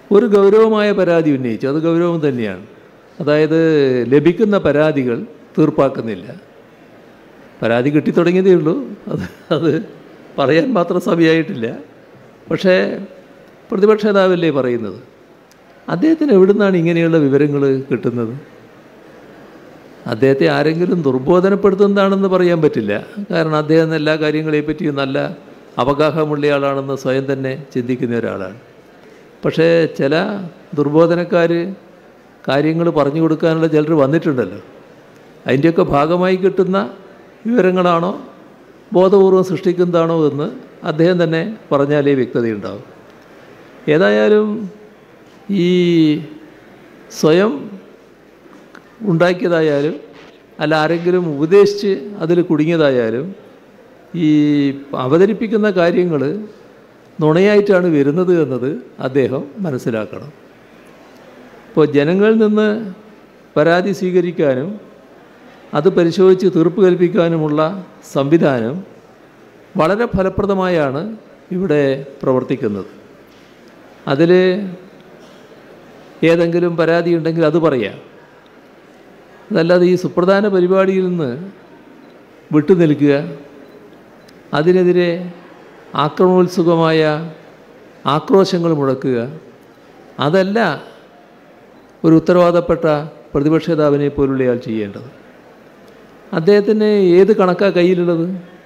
ഒരു ഗൗരവമായ പരാതി ഉന്നയിച്ചു അത് ഗൗരവം തന്നെയാണ് അതായത് ലഭിക്കുന്ന പരാതികൾ തീർപ്പാക്കുന്നില്ല പരാതി കിട്ടിത്തുടങ്ങിയതേ ഉള്ളൂ അത് അത് പറയാൻ മാത്രം സമയമായിട്ടില്ല പക്ഷേ പ്രതിപക്ഷ നേതാവല്ലേ പറയുന്നത് അദ്ദേഹത്തിന് എവിടുന്നാണ് ഇങ്ങനെയുള്ള വിവരങ്ങൾ കിട്ടുന്നത് അദ്ദേഹത്തെ ആരെങ്കിലും ദുർബോധനപ്പെടുത്തുന്നതാണെന്ന് പറയാൻ പറ്റില്ല കാരണം അദ്ദേഹം എല്ലാ കാര്യങ്ങളെ പറ്റിയും നല്ല അവഗാഹമുള്ള ആളാണെന്ന് സ്വയം തന്നെ ചിന്തിക്കുന്ന ഒരാളാണ് പക്ഷേ ചില ദുർബോധനക്കാർ കാര്യങ്ങൾ പറഞ്ഞു കൊടുക്കാനുള്ള ചിലർ വന്നിട്ടുണ്ടല്ലോ അതിൻ്റെയൊക്കെ ഭാഗമായി കിട്ടുന്ന വിവരങ്ങളാണോ ബോധപൂർവം സൃഷ്ടിക്കുന്നതാണോ എന്ന് അദ്ദേഹം തന്നെ പറഞ്ഞാലേ വ്യക്തതയുണ്ടാവും ഏതായാലും ഈ സ്വയം ഉണ്ടാക്കിയതായാലും അല്ല ആരെങ്കിലും ഉപദേശിച്ച് അതിൽ കുടുങ്ങിയതായാലും ഈ അവതരിപ്പിക്കുന്ന കാര്യങ്ങൾ നുണയായിട്ടാണ് വരുന്നത് എന്നത് അദ്ദേഹം മനസ്സിലാക്കണം ഇപ്പോൾ ജനങ്ങളിൽ നിന്ന് പരാതി സ്വീകരിക്കാനും അത് പരിശോധിച്ച് തീർപ്പ് കൽപ്പിക്കാനുമുള്ള സംവിധാനം വളരെ ഫലപ്രദമായാണ് ഇവിടെ പ്രവർത്തിക്കുന്നത് അതിൽ ഏതെങ്കിലും പരാതി ഉണ്ടെങ്കിൽ അത് പറയാം അതല്ലാതെ ഈ സുപ്രധാന പരിപാടിയിൽ നിന്ന് വിട്ടുനിൽക്കുക അതിനെതിരെ ആക്രമണോത്സുകമായ ആക്രോശങ്ങൾ മുഴക്കുക അതല്ല ഒരു ഉത്തരവാദപ്പെട്ട പ്രതിപക്ഷ നേതാവിനെ പോലുള്ളയാൾ ചെയ്യേണ്ടത് അദ്ദേഹത്തിന് ഏത് കണക്കാണ് കയ്യിലുള്ളത്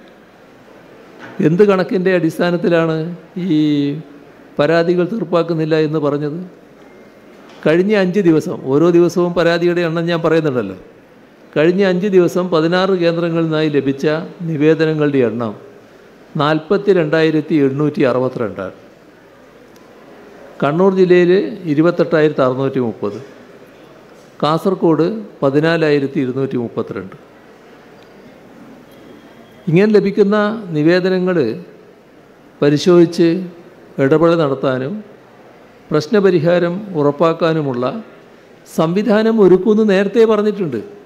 എന്ത് കണക്കിൻ്റെ അടിസ്ഥാനത്തിലാണ് ഈ പരാതികൾ തീർപ്പാക്കുന്നില്ല എന്ന് പറഞ്ഞത് കഴിഞ്ഞ അഞ്ച് ദിവസം ഓരോ ദിവസവും പരാതിയുടെ എണ്ണം ഞാൻ പറയുന്നുണ്ടല്ലോ കഴിഞ്ഞ അഞ്ച് ദിവസം പതിനാറ് കേന്ദ്രങ്ങളിൽ നിന്നായി ലഭിച്ച നിവേദനങ്ങളുടെ എണ്ണം നാൽപ്പത്തി രണ്ടായിരത്തി എണ്ണൂറ്റി അറുപത്തിരണ്ടാണ് കണ്ണൂർ ജില്ലയിൽ ഇരുപത്തെട്ടായിരത്തി അറുന്നൂറ്റി മുപ്പത് കാസർഗോഡ് പതിനാലായിരത്തി ഇരുന്നൂറ്റി മുപ്പത്തിരണ്ട് ഇങ്ങനെ ലഭിക്കുന്ന നിവേദനങ്ങൾ പരിശോധിച്ച് ഇടപെടൽ നടത്താനും പ്രശ്നപരിഹാരം ഉറപ്പാക്കാനുമുള്ള സംവിധാനം ഒരുക്കുമെന്ന് നേരത്തെ പറഞ്ഞിട്ടുണ്ട്